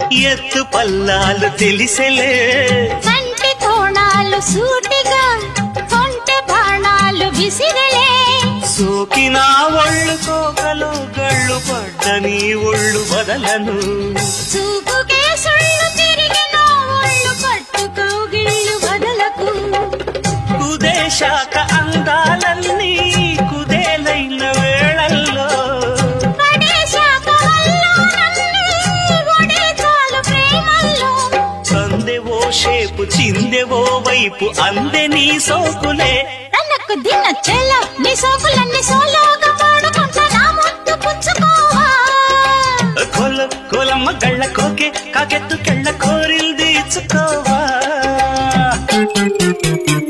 ఎత్తు పల్లాలు తెలిసెలే కంటి కోణాలు సూటిగా కొంటె బాణాలు విసిరలే సోకినా ఒళ్ళు కోకలో గళ్ళు పడ్డ నీ ఒళ్ళు వదలను చూపుకే సుళ్ళు తిరిగిన ఒళ్ళు పట్టుకో గిళ్ళు వదలకు కుదేశాక అందాలన్నీ కుదేలైన వేళల్లో పడేశాక వల్లోనన్నీ ఒడే చాలు ప్రేమల్లో సందెవో షేపు చిందెవో వైపు అందే నీ సోకులే తనకు దిన చెల్ల నీ సోకులన్నీ సోలోగా పాడుకుంటా నా ముద్దు పుచ్చుకోవా కొల కొలమ్మ గళ్ళ కోకే కాకెత్తు కెళ్ళ